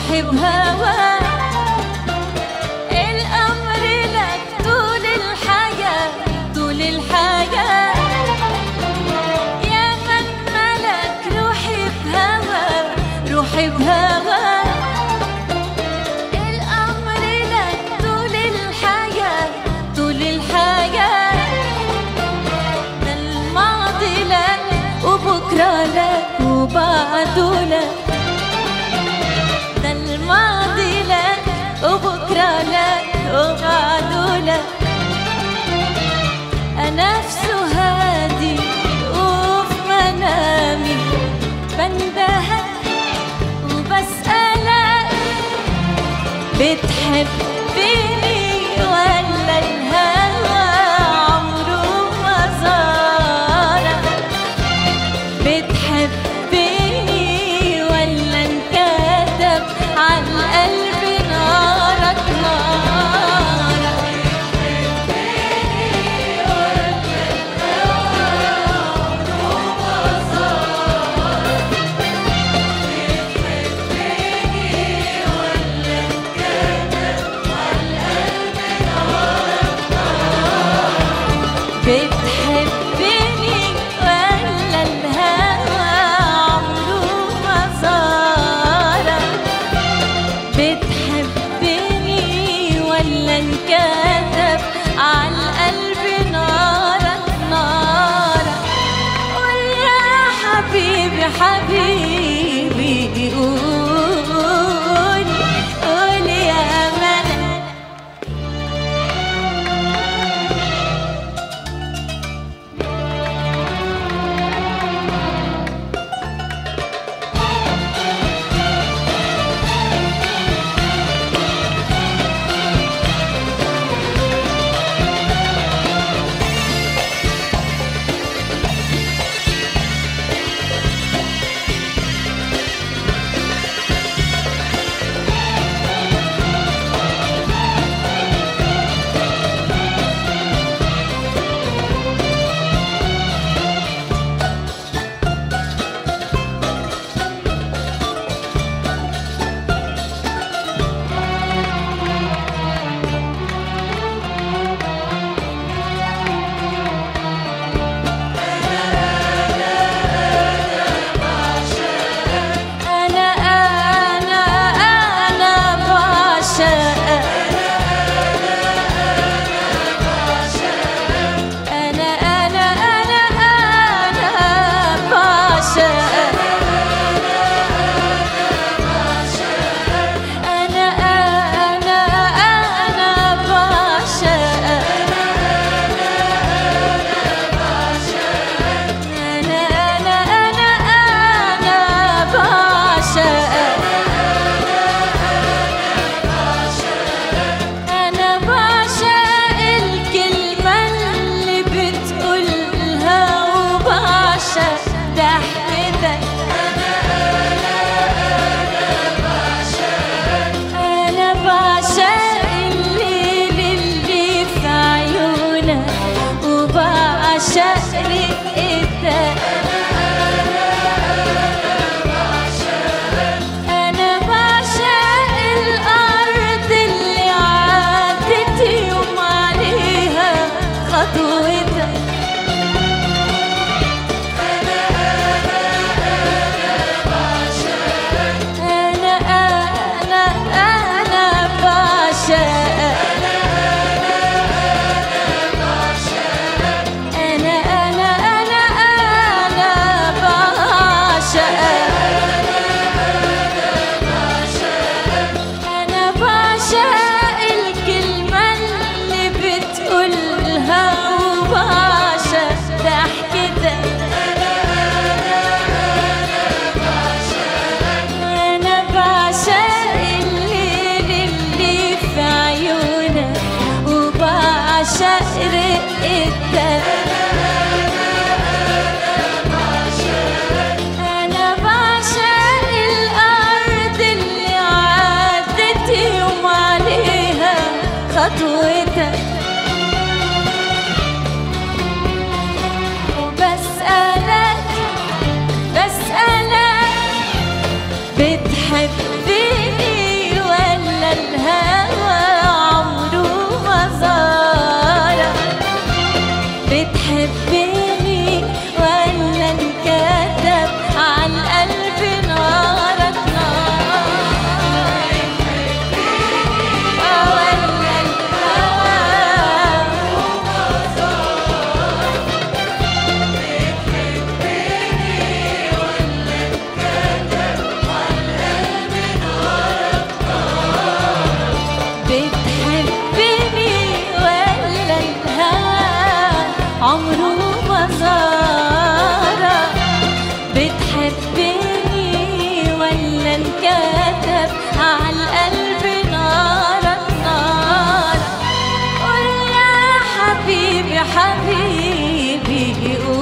روحي بهواك الأمر لك طول الحياة طول الحياة يا من ملك روحي بهواك روحي بهواك الأمر لك طول الحياة طول الحياة ده الماضي لك وبكرة لك وبعده لك ده الماضي لك وبكرة لك وبعده لك نفسه هادي وفي منامي بندهك وبسألك بتحبني ولا الهوى عمره ما زارك بتحبني ولا انكتب على القلب نارك نارك بتحبني ولا الهوى عمره ما زارك بتحبني ولا انكتب على القلب نارك نارك قول يا حبيبي حبيبي قول قول يا ملك أنا أنا أنا بعشقك أنا أنا أنا أنا بعشقك أنا أنا أنا بعشقك أنا أنا أنا أنا بعشقك أنا بعشق الكلمة اللي بتقولها وبعشق ضحكتك أنا بعشق الليل اللي في عيونك وبعشق رقتك أنا بعشق الأرض اللي عدت يوم عليها خطوتك أنا أنا أنا بعشقك أنا أنا أنا أنا بعشقك أنا بعشق الكلمة اللي بتقولها وبعشق ضحكتك أنا بعشق الليل اللي في عيونك وبعشق رقتك أنا بعشق الأرض اللي عدت يوم عليها خطوتك وبسألك بسألك بتحبني حبيبي حبيبي